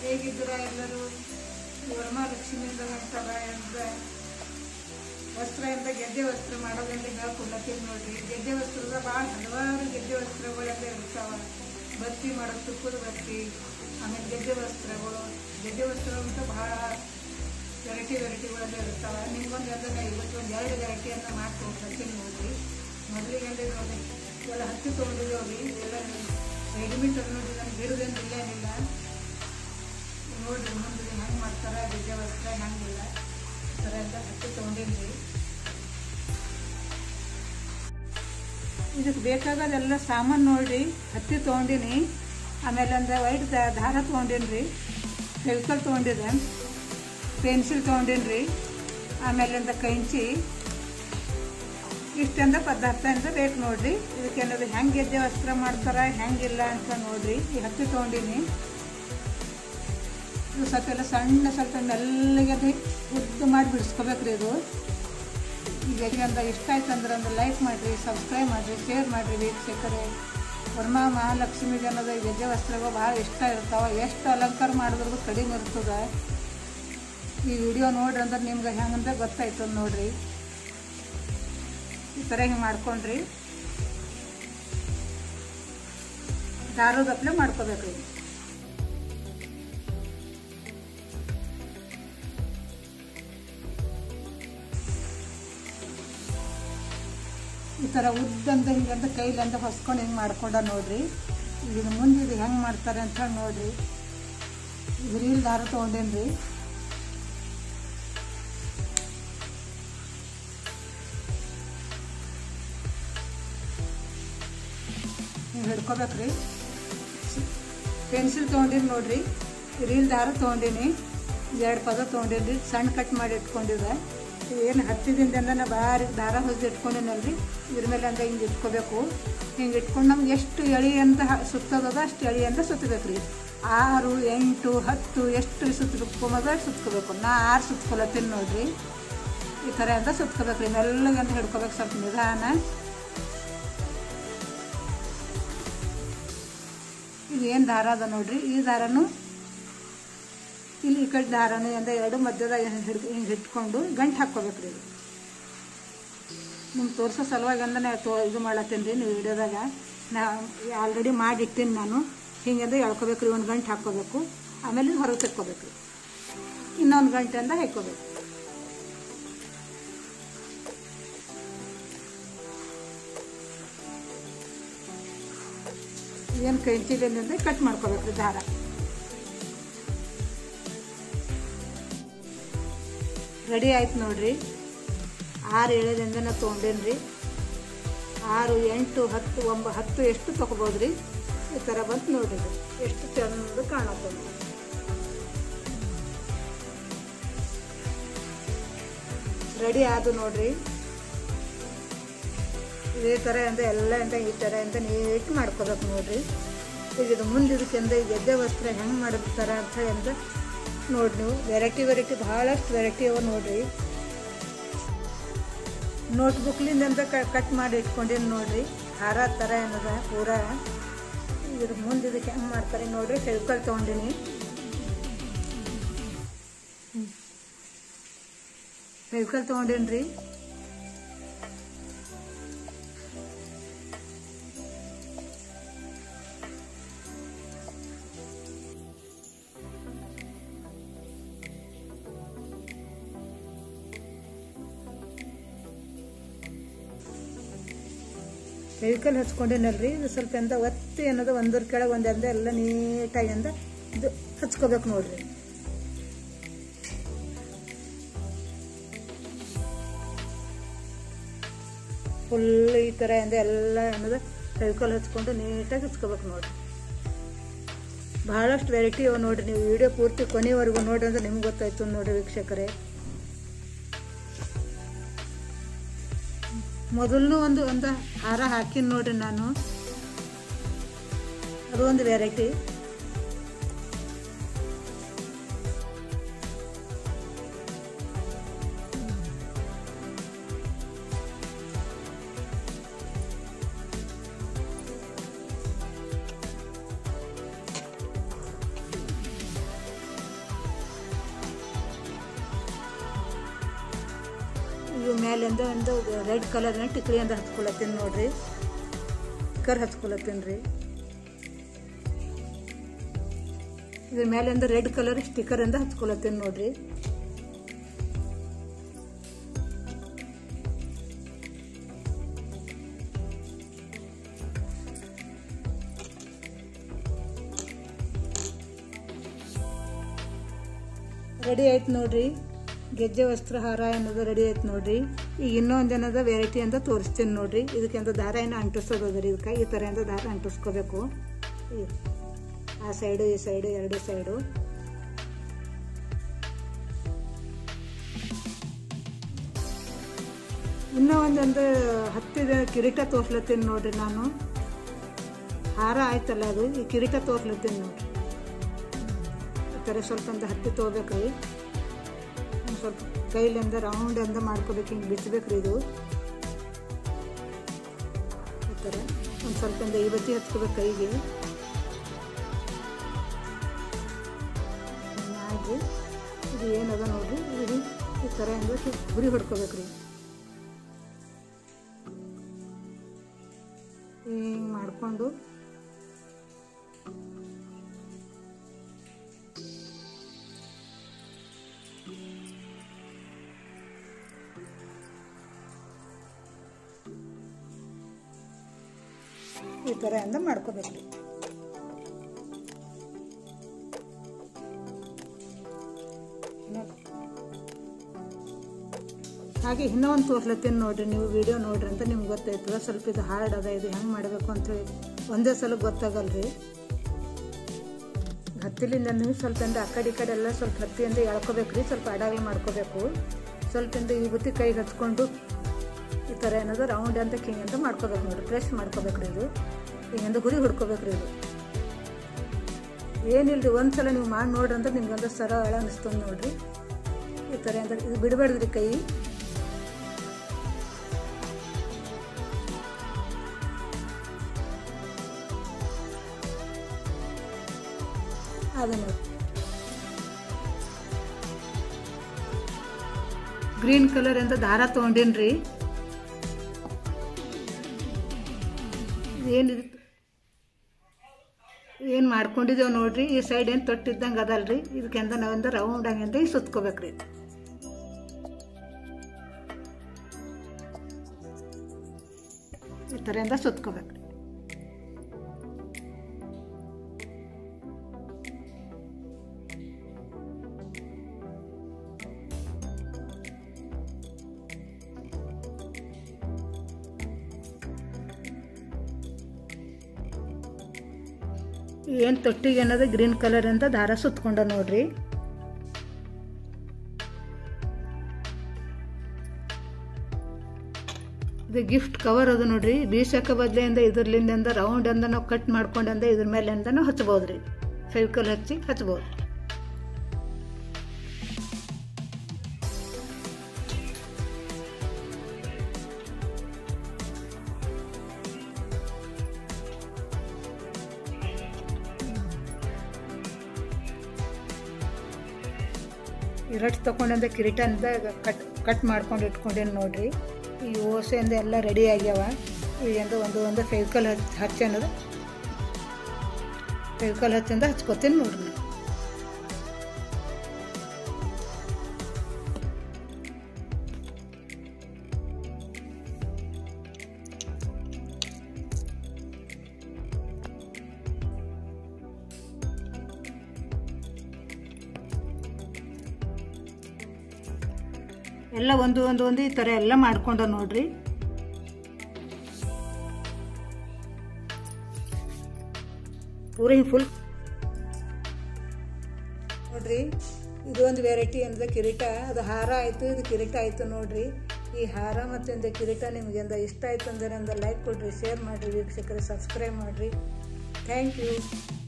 ಹೇಗಿದ್ದೀರಾ ಎಲ್ಲರೂ ವರಮಹಾಲಕ್ಷ್ಮಿಯಿಂದ ಅಂತಾರ ಅಂತ ವಸ್ತ್ರ ಅಂತ ಗೆದ್ದೆ ವಸ್ತ್ರ ಮಾಡೋದಂತ ಹೇಳ್ಕೊಡ್ಲತ್ತೀನಿ ನೋಡ್ರಿ ಗೆದ್ದೆ ವಸ್ತ್ರದ ಭಾಳ ಹಲವಾರು ಗೆದ್ದೆ ವಸ್ತ್ರಗಳೆಲ್ಲ ಇರ್ತಾವ ಬತ್ತಿ ಮಾಡೋದು ತುಪ್ಪದ ಬತ್ತಿ ಆಮೇಲೆ ಗೆದ್ದೆ ವಸ್ತ್ರಗಳು ಗೆದ್ದೆ ವಸ್ತ್ರ ಅಂತ ಭಾಳ ವೆರೈಟಿ ವೆರೈಟಿಗಳೆಲ್ಲ ಇರ್ತಾವ ನಿಮ್ಗೊಂದು ಎಲ್ಲ ಇವತ್ತು ಒಂದು ಎರಡು ವೆರೈಟಿಯನ್ನು ಮಾಡಿ ತೊಗೊಂಡ್ಬರ್ತೀನಿ ನೋಡ್ರಿ ಮೊದಲಿಗೆ ಅಂದ್ರೆ ನೋಡಿ ಇವೆಲ್ಲ ಹತ್ತಿ ತೊಗೊಂಡಿದ್ದೇವೆ ಎಲ್ಲ ರೆಡಿಮೇಡ್ ನೋಡಿ ನಮ್ಗೆ ಬಿಡುದೇನು ಇಲ್ಲೇನಿಲ್ಲ ನೋಡ್ರಿ ಮುಂದೆ ಹೆಂಗೆ ಮಾಡ್ತಾರೆ ಗೆದ್ದೆ ವಸ್ತ್ರ ಹೆಂಗಿಲ್ಲ ಈ ಥರ ಎಲ್ಲ ಹತ್ತಿ ತೊಗೊಂಡಿನ್ರಿ ಇದಕ್ಕೆ ಬೇಕಾಗೋದೆಲ್ಲ ಸಾಮಾನು ನೋಡ್ರಿ ಹತ್ತಿ ತೊಗೊಂಡಿನಿ ಆಮೇಲೆ ಒಂದು ವೈಟ್ ದಾರ ತೊಗೊಂಡಿನಿ ಫೆವಿಕಲ್ ತೊಗೊಂಡಿದ್ದೆ ಪೆನ್ಸಿಲ್ ತೊಗೊಂಡಿನಿ ಆಮೇಲೆ ಒಂದು ಕೈಂಚಿ ಇಷ್ಟೆಂದ ಪದಾರ್ಥ ಅಂತ ಬೇಕು ನೋಡ್ರಿ ಇದಕ್ಕೆ ಏನಾದ್ರು ಹೆಂಗೆ ಗೆದ್ದೆ ವಸ್ತ್ರ ಮಾಡ್ತಾರೆ ಹೆಂಗಿಲ್ಲ ಅಂತ ನೋಡ್ರಿ ಈ ಹತ್ತಿ ತೊಗೊಂಡಿನಿ ಇದು ಸ್ವಲ್ಪ ಎಲ್ಲ ಸಣ್ಣ ಸ್ವಲ್ಪ ಮೆಲ್ಲಗೆ ಅದು ಉದ್ದು ಮಾಡಿ ಬಿಡಿಸ್ಕೋಬೇಕ್ರಿ ಇದು ಈಗ ಅಂತ ಇಷ್ಟ ಆಯ್ತು ಅಂದ್ರೆ ಒಂದು ಲೈಕ್ ಮಾಡಿರಿ ಸಬ್ಸ್ಕ್ರೈಬ್ ಮಾಡಿರಿ ಶೇರ್ ಮಾಡಿರಿ ವೀಕ್ಷಕರೇ ವರ್ಮ ಮಹಾಲಕ್ಷ್ಮಿಗೆ ಅನ್ನೋದು ಈ ಗೆಜ್ಜೆ ವಸ್ತ್ರಗಳು ಭಾಳ ಇಷ್ಟ ಇರ್ತಾವೆ ಎಷ್ಟು ಅಲಂಕಾರ ಮಾಡಿದ್ರು ಕಡಿಮೆ ಇರ್ತದೆ ಈ ವಿಡಿಯೋ ನೋಡ್ರಿ ಅಂದ್ರೆ ನಿಮ್ಗೆ ಹೆಂಗಂತ ಗೊತ್ತಾಯ್ತು ನೋಡ್ರಿ ಈ ಥರ ಹಿಂಗೆ ಮಾಡ್ಕೊಂಡ್ರಿ ದಾರದಪ್ಲೆ ಮಾಡ್ಕೋಬೇಕ್ರಿ ಈ ಥರ ಉದ್ದಂತ ಹಿಂಗಂತ ಕೈಲಂತ ಹೊಸ್ಕೊಂಡು ಹಿಂಗೆ ಮಾಡ್ಕೊಂಡ ನೋಡ್ರಿ ಈಗ ಮುಂದೆ ಇದು ಹೆಂಗೆ ಮಾಡ್ತಾರೆ ಅಂತ ಹೇಳಿ ನೋಡ್ರಿ ಇದು ರೀಲ್ ದಾರ ತೊಗೊಂಡೇನ್ರಿ ಹಿಂಗೆ ಹಿಡ್ಕೋಬೇಕ್ರಿ ಪೆನ್ಸಿಲ್ ತೊಗೊಂಡಿನಿ ನೋಡ್ರಿ ರೀಲ್ ದಾರ ತೊಗೊಂಡೀನಿ ಎರಡು ಪದ ತೊಗೊಂಡಿನಿ ಸಣ್ಣ ಕಟ್ ಮಾಡಿ ಇಟ್ಕೊಂಡಿದ್ದೆ ಏನು ಹತ್ತಿದಿಂದ ನಾ ಭಾರಿ ದಾರ ಹೊಸ್ದು ಇಟ್ಕೊಂಡಿನಲ್ರಿ ಇದ್ರ ಮೇಲೆ ಅಂತ ಹಿಂಗೆ ಇಟ್ಕೋಬೇಕು ಹಿಂಗೆ ಇಟ್ಕೊಂಡು ನಮ್ಗೆ ಎಷ್ಟು ಎಳಿ ಅಂತ ಹ- ಸುತ್ತೋದದ ಅಷ್ಟು ಎಳಿ ಅಂತ ಸುತ್ತಬೇಕು ರೀ ಆರು ಎಂಟು ಹತ್ತು ಎಷ್ಟು ಸುತ್ತಕೊಂಬೋದ ಅಷ್ಟು ಸುತ್ಕೋಬೇಕು ನಾ ಆರು ಸುತ್ಕೊಳತ್ತೀನಿ ನೋಡ್ರಿ ಈ ಥರ ಅಂತ ಸುತ್ಕೋಬೇಕು ರೀ ಮೆಲ್ಲಗೆ ಅಂತ ಹಿಡ್ಕೋಬೇಕು ಸ್ವಲ್ಪ ನಿಧಾನ ಇದು ಏನು ದಾರ ಅದ ನೋಡ್ರಿ ಈ ದಾರನು ಇಲ್ಲಿ ಈ ಕಡೆ ದಾರನು ಅಂದ್ರೆ ಎರಡು ಮಧ್ಯದಾಗ ಹಿಡ್ ಹಿಂಗೆ ಇಟ್ಕೊಂಡು ಗಂಟು ಹಾಕ್ಕೋಬೇಕು ರೀ ನಿಮ್ಗೆ ತೋರಿಸೋ ಸಲುವಾಗಿ ಅಂದ್ರೆ ನಾ ತೋ ಇದು ಮಾಡತ್ತೀನಿ ರೀ ನೀವು ವಿಡಿಯೋದಾಗ ನಾ ಆಲ್ರೆಡಿ ಮಾಡಿಟ್ಟಿನಿ ನಾನು ಹಿಂಗೆ ಎಳ್ಕೊಬೇಕು ರೀ ಒಂದು ಗಂಟು ಹಾಕ್ಕೋಬೇಕು ಆಮೇಲೆ ಹೊರಗೆ ತೆಕ್ಕೋಬೇಕು ರೀ ಇನ್ನೊಂದು ಗಂಟೆಯಿಂದ ಹಾಕ್ಕೋಬೇಕು ಏನು ಕೈಂಚಿಲಿಂದ ಕಟ್ ಮಾಡ್ಕೋಬೇಕು ರೀ ದಾರ ರೆಡಿ ಆಯ್ತು ನೋಡ್ರಿ ಆರು ಏಳರಿಂದ ನಾ ತೊಗೊಂಡೇನಿ ರೀ ಆರು ಎಂಟು ಹತ್ತು ಒಂಬ ಹತ್ತು ಎಷ್ಟು ತೊಗೋಬೋದು ರೀ ಈ ಥರ ಬಂತು ನೋಡ್ರಿ ಇದು. ಎಷ್ಟು ಚಂದ ಕಾಣತ್ತೆ ರೆಡಿ ಆದು ನೋಡ್ರಿ ಇದೇ ಥರ ಅಂತ ಎಲ್ಲ ಅಂತ ಈ ಥರ ಅಂತ ನೀಟ್ ಮಾಡ್ಕೋಬೇಕು ನೋಡ್ರಿ ಈಗ ಇದು ಮುಂದೆ ಇದಕ್ಕೆಂದ ಈ ಗೆದ್ದೆ ವಸ್ತ್ರ ಹೆಂಗೆ ಮಾಡಿರ್ತಾರೆ ಅಂತ ಹೇಳಿ ಅಂತ ನೋಡಿ ನೀವು ವೆರೈಟಿ ವೆರೈಟಿ ಭಾಳಷ್ಟು ವೆರೈಟಿ ಅವ ನೋಡ್ರಿ ನೋಟ್ಬುಕ್ಲಿಂದ ಅಂತ ಕಟ್ ಮಾಡಿ ಇಟ್ಕೊಂಡೀನಿ ನೋಡ್ರಿ ಹಾರ ಥರ ಏನದ ಪೂರ ಇದ್ರ ಮುಂದೆ ಇದಕ್ಕೆ ಹೆಂಗೆ ಮಾಡ್ತಾರೆ ನೋಡ್ರಿ ಫೆವಿಕಲ್ ತೊಗೊಂಡಿನಿ ಫೆವಿಕಲ್ ತೊಗೊಂಡೀನಿ ರೀ ವೆಹಿಕಲ್ ಹಚ್ಕೊಂಡಿನಲ್ರಿ ಇದು ಸ್ವಲ್ಪ ಎಂದ ಒತ್ತಿ ಅನ್ನೋದು ಒಂದ್ರ ಕೆಳಗೆ ಒಂದಂದ ಎಲ್ಲ ನೀಟಾಗಿ ಅಂದ ಇದು ಹಚ್ಕೋಬೇಕು ನೋಡ್ರಿ ಫುಲ್ ಈ ಥರ ಎಂದ ಎಲ್ಲ ಅನ್ನೋದು ವೆಹಿಕಲ್ ಹಚ್ಕೊಂಡು ನೀಟಾಗಿ ಹಚ್ಕೋಬೇಕು ನೋಡ್ರಿ ಭಾಳಷ್ಟು ವೆರೈಟಿ ಅವ ನೋಡ್ರಿ ನೀವು ವಿಡಿಯೋ ಪೂರ್ತಿ ಕೊನೆವರೆಗೂ ನೋಡ್ರಿ ಅಂದ್ರೆ ನಿಮ್ಗೆ ಗೊತ್ತಾಯ್ತು ನೋಡ್ರಿ ವೀಕ್ಷಕರೇ ಮೊದಲು ಒಂದು ಒಂದು ಹಾರ ಹಾಕಿನ ನೋಡ್ರಿ ನಾನು ಅದು ಒಂದು ವೆರೈಟಿ ಇವು ಮೇಲಿಂದ ಒಂದು ರೆಡ್ ಕಲರ್ನ ಟಿಕ್ಲಿಯಿಂದ ಹಚ್ಕೊಳತ್ತೀನಿ ನೋಡ್ರಿ ಸ್ಟಿಕ್ಕರ್ ಹಚ್ಕೊಳತ್ತೀನಿ ರೀ ಇದ್ರ ಮೇಲಿಂದ ರೆಡ್ ಕಲರ್ ಸ್ಟಿಕ್ಕರಿಂದ ಹಚ್ಕೊಳತ್ತೀನಿ ನೋಡ್ರಿ ರೆಡಿ ಆಯ್ತು ನೋಡ್ರಿ ಗೆಜ್ಜೆ ವಸ್ತ್ರ ಹಾರ ಅನ್ನೋದು ರೆಡಿ ಆಯ್ತು ನೋಡ್ರಿ ಈಗ ಇನ್ನೊಂದು ಏನದ ವೆರೈಟಿ ಅಂತ ತೋರಿಸ್ತೀನಿ ನೋಡ್ರಿ ಇದಕ್ಕೆ ಅಂತ ದಾರ ಏನು ಅಂಟಿಸೋದು ಅದ ರೀ ಇದಕ್ಕೆ ಈ ಥರ ಅಂತ ದಾರ ಅಂಟಿಸ್ಕೋಬೇಕು ಈ- ಆ ಸೈಡು ಈ ಸೈಡು ಎರಡು ಸೈಡು ಇನ್ನೂ ಒಂದೊಂದು ಹತ್ತಿದ ಕಿರೀಟ ತೋರ್ಸ್ಲತ್ತೀನಿ ನೋಡ್ರಿ ನಾನು ಹಾರ ಆಯ್ತಲ್ಲ ಅದು ಈ ಕಿರೀಟ ತೋರ್ಸ್ಲತ್ತೀನಿ ನೋಡ್ರಿ ಈ ಥರ ಸ್ವಲ್ಪ ಒಂದು ಹತ್ತಿ ತೊಗೋಬೇಕ್ರಿ ಒಂದು ಸ್ವಲ್ಪ ಕೈಲಿಂದ ರೌಂಡ್ ಅಂತ ಮಾಡ್ಕೋಬೇಕು ಹಿಂಗೆ ಬಿಚ್ಚಬೇಕ್ರಿ ಇದು ಈ ಥರ ಒಂದು ಸ್ವಲ್ಪ ಒಂದು ಐವತ್ತಿ ಹಚ್ಕೋಬೇಕು ಕೈಗೆ ಮಾಡಿ ಇದು ಏನದ ನೋಡ್ರಿ ಇದು ಈ ಥರ ಅಂದ್ರೆ ಗುರಿ ಹೊಡ್ಕೋಬೇಕ್ರಿ ಹಿಂಗೆ ಮಾಡಿಕೊಂಡು ಈ ಥರ ಇಂದ ಮಾಡ್ಕೋಬೇಕ್ರಿ ಹಾಗೆ ಇನ್ನೂ ಒಂದು ತೋರ್ಸ್ಲತ್ತೀನಿ ನೋಡ್ರಿ ನೀವು ವಿಡಿಯೋ ನೋಡ್ರಿ ಅಂತ ನಿಮ್ಗೆ ಗೊತ್ತಾಯ್ತದ ಸ್ವಲ್ಪ ಇದು ಹಾರ್ಡ್ ಅದ ಇದು ಹೆಂಗೆ ಮಾಡಬೇಕು ಅಂತೇಳಿ ಒಂದೇ ಸಲ ಗೊತ್ತಾಗಲ್ರಿ ಹತ್ತಿಲಿಂದ ನೀವು ಸ್ವಲ್ಪ ಇಂದ ಆ ಕಡೆ ಈ ಕಡೆ ಎಲ್ಲ ಸ್ವಲ್ಪ ಹತ್ತಿಯಿಂದ ಎಳ್ಕೊಬೇಕ್ರಿ ಸ್ವಲ್ಪ ಅಡಾಗಲಿ ಮಾಡ್ಕೋಬೇಕು ಸ್ವಲ್ಪ ಇಂದ ಈ ಬುತ್ತಿ ಕೈಗೆ ಹಚ್ಕೊಂಡು ಈ ಥರ ಏನದು ರೌಂಡ್ ಅಂತ ಕಿಂಗ್ ಅಂತ ಮಾಡ್ಕೋಬೇಕು ನೋಡ್ರಿ ಪ್ರೆಸ್ ಮಾಡ್ಕೋಬೇಕ್ರಿ ಇದು ಹಿಂಗಿಂದ ಗುರಿ ಹೊಡ್ಕೋಬೇಕ್ರಿ ಇದು ಏನಿಲ್ರಿ ಒಂದು ಸಲ ನೀವು ಮಾಡಿ ನೋಡ್ರಿ ಅಂತ ನಿಮ್ಗೆ ಒಂದು ಸರಳ ಅನಿಸ್ತದೆ ನೋಡ್ರಿ ಈ ಥರ ಅಂತ ಇದು ಬಿಡಬಾರ್ದ್ರಿ ಕೈ ಅದು ನೋಡಿ ಗ್ರೀನ್ ಕಲರ್ ಅಂತ ದಾರ ತೊಗೊಂಡೇನ್ರಿ ಏನಿದು ಏನು ಮಾಡ್ಕೊಂಡಿದ್ದೇವೆ ನೋಡ್ರಿ ಈ ಸೈಡ್ ಏನು ತೊಟ್ಟಿದ್ದಂಗೆ ಅದಲ್ರಿ ಇದಕ್ಕೆಂದ ನಾವಿಂದ ರೌಂಡ್ ಹಂಗಿಂದ ಈ ಸುತ್ಕೋಬೇಕ್ರಿ ಈ ಥರದಿಂದ ಸುತ್ಕೋಬೇಕ್ರಿ ಏನು ತೊಟ್ಟಿಗೆ ಅನ್ನೋದು ಗ್ರೀನ್ ಕಲರ್ ಅಂತ ದಾರ ಸುತ್ಕೊಂಡ ನೋಡ್ರಿ ಇದು ಗಿಫ್ಟ್ ಕವರ್ ಅದು ನೋಡ್ರಿ ಬೀಸಕ್ಕ ಬದಲಿಂದ ಇದ್ರಲಿಂದ ರೌಂಡ್ ಅಂದ ನಾವು ಕಟ್ ಮಾಡ್ಕೊಂಡಂದ ಇದ್ರ ಮೇಲಿಂದ ನಾವು ಹಚ್ಬೋದ್ರಿ ಫೆವಿಕಲ್ ಹಚ್ಚಿ ಹಚ್ಬೋದು ಇರಟ್ ತೊಗೊಂಡಂದ ಕಿರೀಟಂದ ಕಟ್ ಕಟ್ ಮಾಡ್ಕೊಂಡು ಇಟ್ಕೊಂಡೇನು ನೋಡ್ರಿ ಈ ಓಸೆಯಿಂದ ಎಲ್ಲ ರೆಡಿ ಆಗ್ಯಾವ ಈಗಿಂದ ಒಂದು ಒಂದು ಫೆವಿಕಲ್ ಹಚ್ಚಿ ಹಚ್ಚಿ ಅನ್ನೋದು ಫೆವಿಕಲ್ ಹಚ್ಚಿಂದ ಹಚ್ಕೋತೀನಿ ನೋಡ್ರಿ ನಾನು ಎಲ್ಲ ಒಂದು ಒಂದು ಒಂದು ಈ ಥರ ಎಲ್ಲ ಮಾಡ್ಕೊಂಡ ನೋಡ್ರಿ ಪೂರ ಹಿಂಗೆ ಫುಲ್ ನೋಡ್ರಿ ಇದು ಒಂದು ವೆರೈಟಿ ಅಂದ್ರೆ ಕಿರೀಟ ಅದು ಹಾರ ಆಯಿತು ಇದು ಕಿರೀಟ ಆಯಿತು ನೋಡ್ರಿ ಈ ಹಾರ ಮತ್ತು ಇಂದ ಕಿರೀಟ ನಿಮಗೆ ಇಷ್ಟ ಆಯ್ತು ಅಂದರೆ ಒಂದು ಲೈಕ್ ಕೊಡ್ರಿ ಶೇರ್ ಮಾಡಿರಿ ವೀಕ್ಷಕರೇ ಸಬ್ಸ್ಕ್ರೈಬ್ ಮಾಡಿರಿ ಥ್ಯಾಂಕ್ ಯು